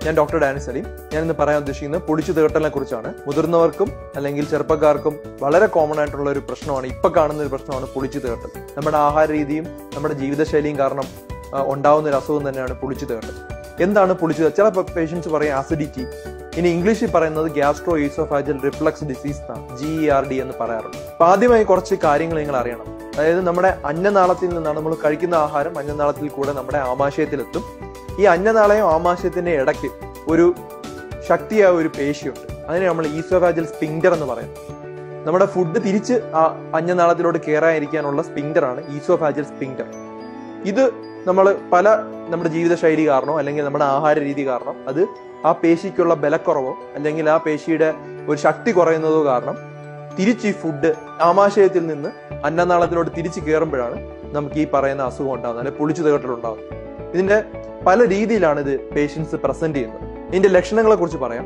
ഞാൻ doctor Dani Saleem ഞാൻ ഇന്ന് പറയാൻ ഉദ്ദേശിക്കുന്നത് പൊടിച്ചു തീട്ടലിനെ കുറിച്ചാണ് മുതിർന്നവർക്കും അല്ലെങ്കിൽ ചെറുപ്പക്കാർക്കും വളരെ കോമൺ ആയിട്ടുള്ള ഒരു പ്രശ്നമാണ് ഇപ്പൊ കാണുന്ന ഒരു പ്രശ്നമാണ് പൊളിച്ചു തീട്ടൽ നമ്മുടെ ആഹാര രീതിയും നമ്മുടെ ജീവിതശൈലിയും കാരണം ആ, ഉണ്ടാവുന്ന ഒരു അസുഖം തന്നെയാണ് പൊളിച്ചു തീട്ടൽ എന്താണ് പൊളിച്ചു ചില പേഷ്യൻസ് പറയും ആസിഡിറ്റി ഇനി ഇംഗ്ലീഷിൽ പറയുന്നത് ഗ്യാസ്ട്രോ ഈസോഫാജൽ റിഫ്ലക്സ് ഡിസീസ് എന്നാണ് ജി ഇ ആർ ഡി എന്ന് പറയാറുണ്ട് അപ്പൊ ആദ്യമായി കുറച്ച് കാര്യങ്ങൾ നിങ്ങൾ അറിയണം അതായത് നമ്മുടെ അന്നനാളത്തിൽ നിന്നാണ് നമ്മൾ കഴിക്കുന്ന ആഹാരം അന്നനാളത്തിൽ കൂടെ നമ്മുടെ ആമാശയത്തിലെത്തും ഈ അന്നനാളയും ആമാശയത്തിന്റെ ഇടയ്ക്ക് ഒരു ശക്തിയായ ഒരു പേശിയുണ്ട് അതിനെ നമ്മൾ ഈസോഫാജൽ സ്പിങ്ഡർ എന്ന് പറയുന്നത് നമ്മുടെ ഫുഡ് തിരിച്ച് ആ അന്നനാളത്തിലോട്ട് കയറാതിരിക്കാനുള്ള സ്പിങ്ഡർ ആണ് ഈസോഫാജൽ സ്പിങ്ഡർ ഇത് നമ്മൾ പല നമ്മുടെ ജീവിതശൈലി കാരണോ അല്ലെങ്കിൽ നമ്മുടെ ആഹാര രീതി കാരണം അത് ആ പേശിക്കുള്ള ബലക്കുറവോ അല്ലെങ്കിൽ ആ പേശിയുടെ ഒരു ശക്തി കുറയുന്നതോ കാരണം തിരിച്ച് ഈ ഫുഡ് ആമാശയത്തിൽ നിന്ന് അന്നനാളത്തിലോട്ട് തിരിച്ച് കയറുമ്പോഴാണ് നമുക്ക് ഈ പറയുന്ന അസുഖം ഉണ്ടാകുന്നത് അല്ലെങ്കിൽ പുളിച്ചു തേട്ടലുണ്ടാകുന്നത് ഇതിന്റെ പല രീതിയിലാണ് ഇത് പേഷ്യൻസ് പ്രസന്റ് ചെയ്യുന്നത് ഇതിന്റെ ലക്ഷണങ്ങളെ കുറിച്ച് പറയാം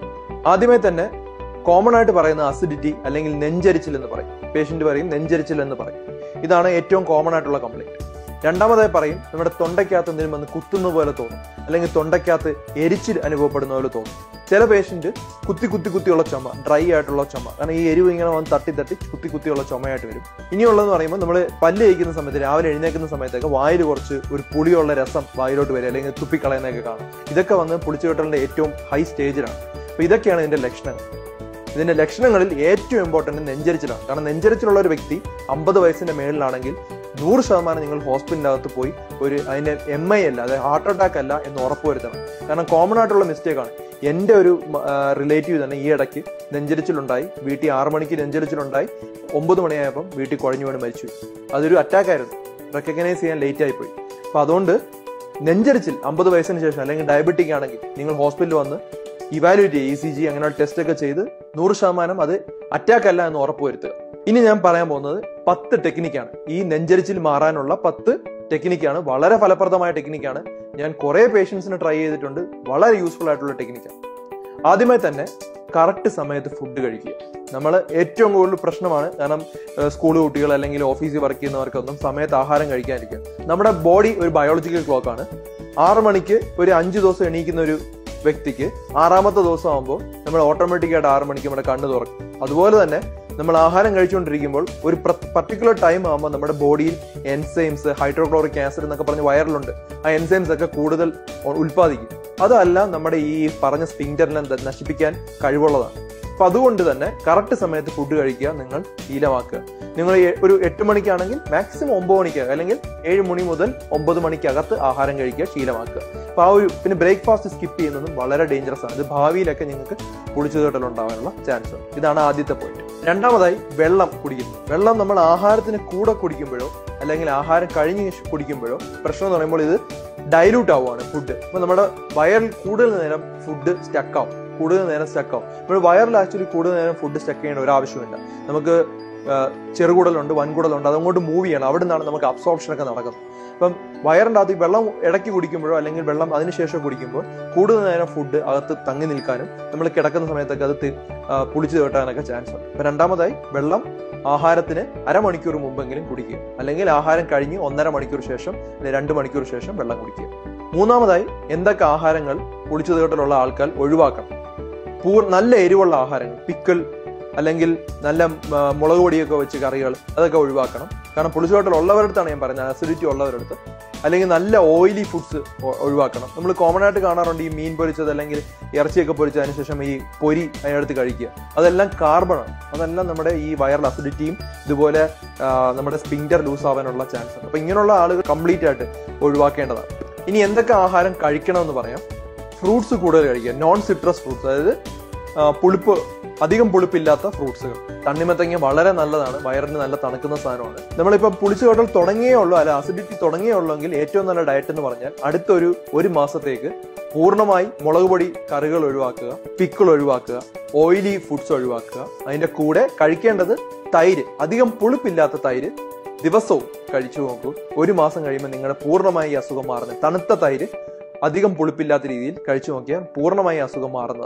ആദ്യമേ തന്നെ കോമൺ ആയിട്ട് പറയുന്ന അസിഡിറ്റി അല്ലെങ്കിൽ നെഞ്ചരിച്ചിൽ എന്ന് പറയും പേഷ്യന്റ് പറയും നെഞ്ചരിച്ചിൽ എന്ന് പറയും ഇതാണ് ഏറ്റവും കോമൺ ആയിട്ടുള്ള കംപ്ലൈന്റ് രണ്ടാമതായി പറയും നമ്മുടെ തൊണ്ടയ്ക്കകത്ത് എന്തെങ്കിലും വന്ന് കുത്തുന്ന പോലെ തോന്നും അല്ലെങ്കിൽ തൊണ്ടയ്ക്കകത്ത് എരിച്ചിൽ അനുഭവപ്പെടുന്ന പോലെ തോന്നും ചില പേഷ്യന്റ് കുത്തി കുത്തി കുത്തിയുള്ള ചുമ ഡ്രൈ ആയിട്ടുള്ള ചുമ കാരണം ഈ എരിവ് ഇങ്ങനെ വന്ന് തട്ടി തട്ടി കുത്തി കുത്തിയുള്ള ചുമയായിട്ട് വരും ഇനിയുള്ളതെന്ന് പറയുമ്പോൾ നമ്മൾ പല്ല് കഴിക്കുന്ന സമയത്ത് രാവിലെ എഴുന്നേക്കുന്ന സമയത്തൊക്കെ വായിൽ കുറച്ച് ഒരു പുളിയുള്ള രസം വായിലോട്ട് വരിക അല്ലെങ്കിൽ തുപ്പിക്കളയുന്നതൊക്കെ കാണും ഇതൊക്കെ വന്ന് പുളിച്ചുകെട്ടലിന്റെ ഏറ്റവും ഹൈ സ്റ്റേജിലാണ് അപ്പൊ ഇതൊക്കെയാണ് ഇതിന്റെ ലക്ഷണങ്ങൾ ഇതിന്റെ ലക്ഷണങ്ങളിൽ ഏറ്റവും ഇമ്പോർട്ടന്റ് നെഞ്ചരിച്ചിലാണ് കാരണം നെഞ്ചരിച്ചിലുള്ള ഒരു വ്യക്തി അമ്പത് വയസ്സിന്റെ മേളിലാണെങ്കിൽ നൂറ് ശതമാനം നിങ്ങൾ ഹോസ്പിറ്റലിനകത്ത് പോയി ഒരു അതിന്റെ എം ഐ അല്ല അതായത് ഹാർട്ട് അറ്റാക്ക് അല്ല എന്ന് ഉറപ്പുവരുത്തണം കാരണം കോമൺ ആയിട്ടുള്ള മിസ്റ്റേക്ക് ആണ് എന്റെ ഒരു റിലേറ്റീവ് തന്നെ ഈ ഇടയ്ക്ക് നെഞ്ചരിച്ചിലുണ്ടായി വീട്ടിൽ ആറ് മണിക്ക് നെഞ്ചരിച്ചിലുണ്ടായി ഒമ്പത് മണിയായപ്പം വീട്ടിൽ കുഴഞ്ഞു വീണ് മരിച്ചു അതൊരു അറ്റാക്ക് ആയിരുന്നു റെക്കഗ്നൈസ് ചെയ്യാൻ ലേറ്റ് ആയി പോയി അപ്പൊ അതുകൊണ്ട് നെഞ്ചരിച്ചിൽ അമ്പത് വയസ്സിന് ശേഷം അല്ലെങ്കിൽ ഡയബറ്റിക് ആണെങ്കിൽ നിങ്ങൾ ഹോസ്പിറ്റലിൽ വന്ന് ഇവാലുവേറ്റ് ചെയ്യുക ഇ സി ജി അങ്ങനെയുള്ള ടെസ്റ്റ് ഒക്കെ ചെയ്ത് നൂറ് ശതമാനം അത് അറ്റാക്ക് അല്ല എന്ന് ഉറപ്പുവരുത്തുക ഇനി ഞാൻ പറയാൻ പോകുന്നത് പത്ത് ടെക്നിക്കാണ് ഈ നെഞ്ചരിച്ചിൽ മാറാനുള്ള പത്ത് ടെക്നിക്കാണ് വളരെ ഫലപ്രദമായ ടെക്നിക്കാണ് ഞാൻ കുറെ പേഷ്യൻസിന് ട്രൈ ചെയ്തിട്ടുണ്ട് വളരെ യൂസ്ഫുൾ ആയിട്ടുള്ള ടെക്നിക്കാണ് ആദ്യമായി തന്നെ കറക്റ്റ് സമയത്ത് ഫുഡ് കഴിക്കുക നമ്മൾ ഏറ്റവും കൂടുതൽ പ്രശ്നമാണ് കാരണം സ്കൂൾ കുട്ടികൾ അല്ലെങ്കിൽ ഓഫീസിൽ വർക്ക് ചെയ്യുന്നവർക്കൊന്നും സമയത്ത് ആഹാരം കഴിക്കാതിരിക്കുക നമ്മുടെ ബോഡി ഒരു ബയോളജിക്കൽ ക്ലോക്ക് ആണ് ആറ് മണിക്ക് ഒരു അഞ്ച് ദിവസം എണീക്കുന്ന ഒരു വ്യക്തിക്ക് ആറാമത്തെ ദിവസം ആകുമ്പോൾ നമ്മൾ ഓട്ടോമാറ്റിക് ആയിട്ട് ആറ് മണിക്ക് നമ്മുടെ കണ്ണ് തുറക്കും അതുപോലെ തന്നെ നമ്മൾ ആഹാരം കഴിച്ചുകൊണ്ടിരിക്കുമ്പോൾ ഒരു പർട്ടിക്കുലർ ടൈം ആകുമ്പോൾ നമ്മുടെ ബോഡിയിൽ എൻസൈംസ് ഹൈഡ്രോക്ലോറിക് ആസിഡ് എന്നൊക്കെ പറഞ്ഞ് വയറിലുണ്ട് ആ എൻസൈംസ് ഒക്കെ കൂടുതൽ ഉൽപ്പാദിക്കും അതല്ല നമ്മുടെ ഈ പറഞ്ഞ സ്പിങ്ഡറിനെ നശിപ്പിക്കാൻ കഴിവുള്ളതാണ് അപ്പൊ അതുകൊണ്ട് തന്നെ കറക്റ്റ് സമയത്ത് ഫുഡ് കഴിക്കുക നിങ്ങൾ ശീലമാക്കുക നിങ്ങൾ ഈ ഒരു എട്ട് മണിക്കാണെങ്കിൽ മാക്സിമം ഒമ്പത് മണിക്ക് അല്ലെങ്കിൽ ഏഴ് മണി മുതൽ ഒമ്പത് മണിക്കകത്ത് ആഹാരം കഴിക്കുക ശീലമാക്കുക അപ്പൊ ആ ഒരു പിന്നെ ബ്രേക്ക്ഫാസ്റ്റ് സ്കിപ്പ് ചെയ്യുന്നതും വളരെ ഡേഞ്ചറസ് ആണ് ഇത് ഭാവിയിലൊക്കെ നിങ്ങൾക്ക് പുളിച്ചുതേട്ടൽ ഉണ്ടാകാനുള്ള ചാൻസ് ഉണ്ട് ഇതാണ് ആദ്യത്തെ പോയിന്റ് രണ്ടാമതായി വെള്ളം കുടിക്കുന്നു വെള്ളം നമ്മൾ ആഹാരത്തിന് കൂടെ കുടിക്കുമ്പോഴോ അല്ലെങ്കിൽ ആഹാരം കഴിഞ്ഞ് കുടിക്കുമ്പോഴോ പ്രശ്നം എന്ന് പറയുമ്പോൾ ഇത് ഡൈലൂട്ട് ആവുകയാണ് ഫുഡ് അപ്പൊ നമ്മുടെ വയറിൽ കൂടുതൽ നേരം ഫുഡ് സ്റ്റക്ക് ആവും കൂടുതൽ നേരം സ്റ്റക്ക് ആവും നമ്മൾ വയറിൽ ആക്ച്വലി കൂടുതൽ നേരം ഫുഡ് സ്റ്റക്ക് ചെയ്യേണ്ട ഒരു ആവശ്യമില്ല നമുക്ക് ചെറുകുടലുണ്ട് വൻകുടലുണ്ട് അതങ്ങോട്ട് മൂവ് ചെയ്യണം അവിടെ നിന്നാണ് നമുക്ക് അബ്സോർപ്ഷൻ ഒക്കെ നടക്കുന്നത് അപ്പം വയറിൻ്റെ അകത്ത് ഈ വെള്ളം ഇടയ്ക്ക് കുടിക്കുമ്പോഴോ അല്ലെങ്കിൽ വെള്ളം അതിനുശേഷം കുടിക്കുമ്പോൾ കൂടുതൽ നേരം ഫുഡ് അകത്ത് തങ്ങി നിൽക്കാനും നമ്മൾ കിടക്കുന്ന സമയത്തൊക്കെ അത് പുളിച്ചു തേട്ടാനൊക്കെ ചാൻസ് ഉണ്ട് അപ്പൊ രണ്ടാമതായി വെള്ളം ആഹാരത്തിന് അരമണിക്കൂർ മുമ്പെങ്കിലും കുടിക്കുക അല്ലെങ്കിൽ ആഹാരം കഴിഞ്ഞ് ഒന്നര മണിക്കൂർ ശേഷം അല്ലെങ്കിൽ രണ്ട് മണിക്കൂർ ശേഷം വെള്ളം കുടിക്കുക മൂന്നാമതായി എന്തൊക്കെ ആഹാരങ്ങൾ പുളിച്ചു തേട്ടലുള്ള ആൾക്കാർ ഒഴിവാക്കണം പൂർ നല്ല എരിവുള്ള ആഹാരങ്ങൾ പിക്കിൾ അല്ലെങ്കിൽ നല്ല മുളക് പൊടിയൊക്കെ വെച്ച് കറികൾ അതൊക്കെ ഒഴിവാക്കണം കാരണം പുളിച്ചുകോട്ടൽ ഉള്ളവരടുത്താണ് ഞാൻ പറയുന്നത് അസിഡിറ്റി ഉള്ളവരടുത്ത് അല്ലെങ്കിൽ നല്ല ഓയിലി ഫുഡ്സ് ഒഴിവാക്കണം നമ്മൾ കോമൺ ആയിട്ട് കാണാറുണ്ട് ഈ മീൻ പൊരിച്ചത് അല്ലെങ്കിൽ ഇറച്ചിയൊക്കെ പൊരിച്ചതിന് ശേഷം ഈ പൊരി അതിനടുത്ത് കഴിക്കുക അതെല്ലാം കാർബണാണ് അതെല്ലാം നമ്മുടെ ഈ വയറിൽ അസിഡിറ്റിയും ഇതുപോലെ നമ്മുടെ സ്പിങ്ഡർ ലൂസ് ആവാനുള്ള ചാൻസ് ഉണ്ട് അപ്പൊ ഇങ്ങനെയുള്ള ആളുകൾ കംപ്ലീറ്റ് ആയിട്ട് ഒഴിവാക്കേണ്ടതാണ് ഇനി എന്തൊക്കെ ആഹാരം കഴിക്കണമെന്ന് പറയാം ഫ്രൂട്ട്സ് കൂടുതൽ കഴിക്കുക നോൺ സിട്രസ് ഫ്രൂട്ട്സ് അതായത് പുളിപ്പ് അധികം പുളിപ്പില്ലാത്ത ഫ്രൂട്ട്സുകൾ തണ്ണിമത്തങ്ങ വളരെ നല്ലതാണ് വയറിന് നല്ല തണുക്കുന്ന സാധനമാണ് നമ്മളിപ്പോൾ പുളിച്ചു തോട്ടൽ തുടങ്ങിയേ ഉള്ളൂ അല്ല അസിഡിറ്റി തുടങ്ങിയേ ഉള്ളെങ്കിൽ ഏറ്റവും നല്ല ഡയറ്റ് എന്ന് പറഞ്ഞാൽ അടുത്തൊരു ഒരു മാസത്തേക്ക് പൂർണ്ണമായി മുളക് പൊടി കറികൾ ഒഴിവാക്കുക പിക്കിൾ ഒഴിവാക്കുക ഓയിലി ഫുഡ്സ് ഒഴിവാക്കുക അതിന്റെ കൂടെ കഴിക്കേണ്ടത് തൈര് അധികം പുളിപ്പില്ലാത്ത തൈര് ദിവസവും കഴിച്ചു നോക്കൂ ഒരു മാസം കഴിയുമ്പോൾ നിങ്ങളുടെ പൂർണ്ണമായി അസുഖം മാറുന്നത് തണുത്ത തൈര് അധികം പുളിപ്പില്ലാത്ത രീതിയിൽ കഴിച്ചു നോക്കിയാൽ പൂർണ്ണമായി അസുഖം മാറുന്നതാണ്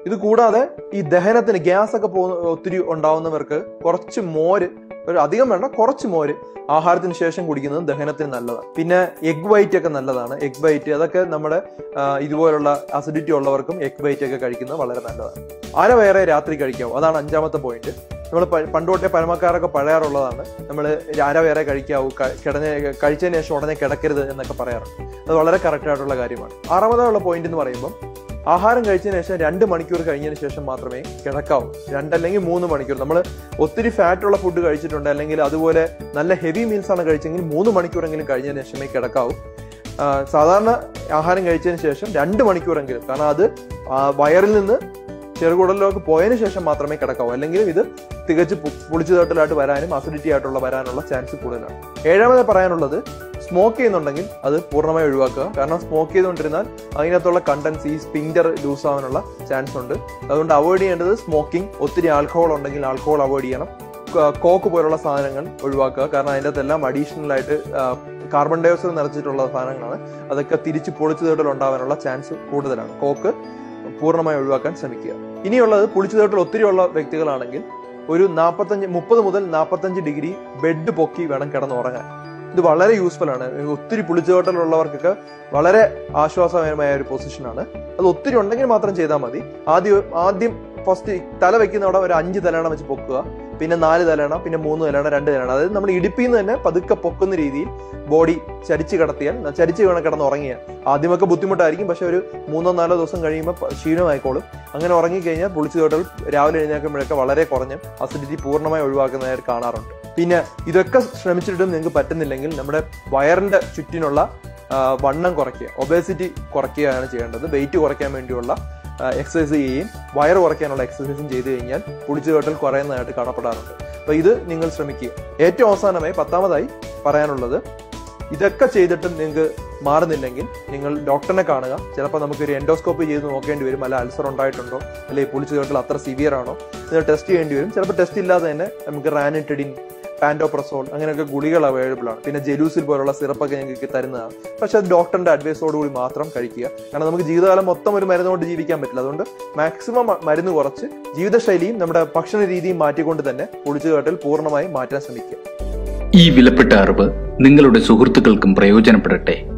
ഇത് കൂടാതെ ഈ ദഹനത്തിന് ഗ്യാസ് ഒക്കെ പോകുന്ന ഒത്തിരി ഉണ്ടാവുന്നവർക്ക് കുറച്ച് മോര് ഒരു അധികം വേണ്ട കുറച്ച് മോര് ആഹാരത്തിന് ശേഷം കുടിക്കുന്നത് ദഹനത്തിന് നല്ലതാണ് പിന്നെ എഗ് വൈറ്റ് ഒക്കെ നല്ലതാണ് എഗ് വൈറ്റ് അതൊക്കെ നമ്മുടെ ആ, ഇതുപോലുള്ള അസിഡിറ്റി ഉള്ളവർക്കും എഗ് വൈറ്റ് ഒക്കെ കഴിക്കുന്നത് വളരെ നല്ലതാണ് അര വേറെ രാത്രി കഴിക്കാവൂ അതാണ് അഞ്ചാമത്തെ പോയിന്റ് നമ്മൾ പണ്ട് തൊട്ടേ പരമക്കാരൊക്കെ പറയാറുള്ളതാണ് നമ്മൾ അര വേറെ കഴിക്കാവൂ ക- കിടന്ന് കഴിച്ചതിന് ശേഷം ഉടനെ കിടക്കരുത് എന്നൊക്കെ പറയാറുണ്ട് അത് വളരെ കറക്റ്റ് ആയിട്ടുള്ള കാര്യമാണ് ആറാമതായുള്ള പോയിന്റ് എന്ന് പറയുമ്പോൾ ആഹാരം കഴിച്ചതിന് ശേഷം രണ്ട് മണിക്കൂർ കഴിഞ്ഞതിന് ശേഷം മാത്രമേ കിടക്കാവൂ രണ്ടല്ലെങ്കിൽ മൂന്ന് മണിക്കൂർ നമ്മൾ ഒത്തിരി ഫാറ്റ് ഉള്ള ഫുഡ് കഴിച്ചിട്ടുണ്ട് അല്ലെങ്കിൽ അതുപോലെ നല്ല ഹെവി മീൽസ് ആണ് കഴിച്ചെങ്കിൽ മൂന്ന് മണിക്കൂറെങ്കിലും കഴിഞ്ഞതിന് ശേഷമേ കിടക്കാവൂ ആ, സാധാരണ ആഹാരം കഴിച്ചതിന് ശേഷം രണ്ട് മണിക്കൂറെങ്കിലും കാരണം അത് ആ, വയറിൽ നിന്ന് ചെറുകുടലിലേക്ക് പോയതിനു ശേഷം മാത്രമേ കിടക്കാവൂ അല്ലെങ്കിൽ ഇത് തികച്ച് പു- പുളിച്ചുതട്ടലായിട്ട് വരാനും അസിഡിറ്റി ആയിട്ടുള്ള വരാനുള്ള ചാൻസ് കൂടുതലാണ് ഏഴാമത് പറയാനുള്ളത് സ്മോക്ക് ചെയ്യുന്നുണ്ടെങ്കിൽ അത് പൂർണ്ണമായി ഒഴിവാക്കുക കാരണം സ്മോക്ക് ചെയ്തുകൊണ്ടിരുന്നാൽ അതിനകത്തുള്ള കണ്ടൻസ് ഈ സ്പിൻഡർ ലൂസ് ആവാനുള്ള ചാൻസ് ഉണ്ട് അതുകൊണ്ട് അവോയ്ഡ് ചെയ്യേണ്ടത് സ്മോക്കിംഗ് ഒത്തിരി ആൽക്കഹോൾ ഉണ്ടെങ്കിൽ ആൽക്കഹോൾ അവോയ്ഡ് ചെയ്യണം ക- കോക്ക് പോലുള്ള സാധനങ്ങൾ ഒഴിവാക്കുക കാരണം അതിൻ്റെ അകത്തെല്ലാം അഡീഷണൽ ആയിട്ട് കാർബൺ ഡയോക്സൈഡ് നിറച്ചിട്ടുള്ള സാധനങ്ങളാണ് അതൊക്കെ തിരിച്ച് പൊളിച്ചു തേട്ടൽ ഉണ്ടാവാനുള്ള ചാൻസ് കൂടുതലാണ് കോക്ക് പൂർണ്ണമായി ഒഴിവാക്കാൻ ശ്രമിക്കുക ഇനിയുള്ളത് പുളിച്ചു തേട്ടൽ ഒത്തിരി ഉള്ള വ്യക്തികളാണെങ്കിൽ ഒരു നാൽപ്പത്തഞ്ച് മുപ്പത് മുതൽ നാൽപ്പത്തഞ്ച് ഡിഗ്രി ബെഡ് പൊക്കി വേണം കിടന്നുറങ്ങാൻ ഇത് വളരെ യൂസ്ഫുൾ ആണ് ഒത്തിരി പുളിച്ചുതോട്ടലുള്ളവർക്കൊക്കെ വളരെ ആശ്വാസകരമായ ഒരു പൊസിഷനാണ് അത് ഒത്തിരി ഉണ്ടെങ്കിൽ മാത്രം ചെയ്താൽ മതി ആദ്യം ആദ്യം ഫസ്റ്റ് തല വെക്കുന്ന അവിടെ ഒരു അഞ്ച് തലയണ വെച്ച് പൊക്കുക പിന്നെ നാല് തലയണ പിന്നെ മൂന്ന് തലയണ രണ്ട് തലയണ അതായത് നമ്മൾ ഇടുപ്പിൽ നിന്ന് തന്നെ പതുക്കെ പൊക്കുന്ന രീതിയിൽ ബോഡി ചരിച്ച് കിടത്തിയാൽ ചരിച്ച് വേണം കിടന്ന് ഉറങ്ങിയാൽ ആദ്യമൊക്കെ ബുദ്ധിമുട്ടായിരിക്കും പക്ഷെ ഒരു മൂന്നോ നാലോ ദിവസം കഴിയുമ്പോൾ പ- ക്ഷീണമായിക്കോളും അങ്ങനെ ഉറങ്ങിക്കഴിഞ്ഞാൽ പുളിച്ചു തോട്ടൽ രാവിലെ എഴുന്നേൽക്കുമ്പോഴൊക്കെ വളരെ കുറഞ്ഞ് അസിഡിറ്റി പൂർണ്ണമായി ഒഴിവാക്കുന്നതായിട്ട് കാണാറുണ്ട് പിന്നെ ഇതൊക്കെ ശ്രമിച്ചിട്ടും നിങ്ങൾക്ക് പറ്റുന്നില്ലെങ്കിൽ നമ്മുടെ വയറിന്റെ ചുറ്റിനുള്ള ആ, വണ്ണം കുറയ്ക്കുക ഒബേസിറ്റി കുറയ്ക്കുകയാണ് ചെയ്യേണ്ടത് വെയിറ്റ് കുറയ്ക്കാൻ വേണ്ടിയുള്ള എക്സസൈസ് ചെയ്യുകയും വയറ് കുറയ്ക്കാനുള്ള എക്സസൈസും ചെയ്തു കഴിഞ്ഞാൽ പുളിച്ചു തോട്ടൽ കുറയുന്നതായിട്ട് കാണപ്പെടാറുണ്ട് അപ്പൊ ഇത് നിങ്ങൾ ശ്രമിക്കുക ഏറ്റവും അവസാനമായി പത്താമതായി പറയാനുള്ളത് ഇതൊക്കെ ചെയ്തിട്ടും നിങ്ങൾക്ക് മാറുന്നില്ലെങ്കിൽ നിങ്ങൾ ഡോക്ടറിനെ കാണുക ചിലപ്പോൾ നമുക്ക് ഒരു എൻഡോസ്കോപ്പി ചെയ്ത് നോക്കേണ്ടി വരും അല്ല അൾസർ ഉണ്ടായിട്ടുണ്ടോ അല്ലെങ്കിൽ പുളിച്ചു തോട്ടൽ അത്ര സിവിയർ ആണോ ഇത് ടെസ്റ്റ് ചെയ്യേണ്ടി വരും ചിലപ്പോൾ ടെസ്റ്റ് ഇല്ലാതെ തന്നെ നമുക്ക് റാനിറ്റിഡിൻ പാൻഡോപ്രസോൾ അങ്ങനെയൊക്കെ ഗുളികൾ അവൈലബിൾ ആണ് പിന്നെ ജെലൂസിൽ പോലുള്ള സിറപ്പൊക്കെ ഞങ്ങൾക്ക് തരുന്നതാണ് പക്ഷെ അത് ഡോക്ടറിന്റെ അഡ്വൈസോട് കൂടി മാത്രം കഴിക്കുക കാരണം നമുക്ക് ജീവിതകാലം മൊത്തം ഒരു മരുന്ന് കൊണ്ട് ജീവിക്കാൻ പറ്റില്ല അതുകൊണ്ട് മാക്സിമം മ- മരുന്ന് കുറച്ച് ജീവിതശൈലിയും നമ്മുടെ ഭക്ഷണ രീതിയും മാറ്റിക്കൊണ്ട് തന്നെ പുളിച്ചുകേട്ടൽ പൂർണ്ണമായും മാറ്റാൻ ശ്രമിക്കുക ഈ വിലപ്പെട്ട അറിവ് നിങ്ങളുടെ സുഹൃത്തുക്കൾക്കും പ്രയോജനപ്പെടട്ടെ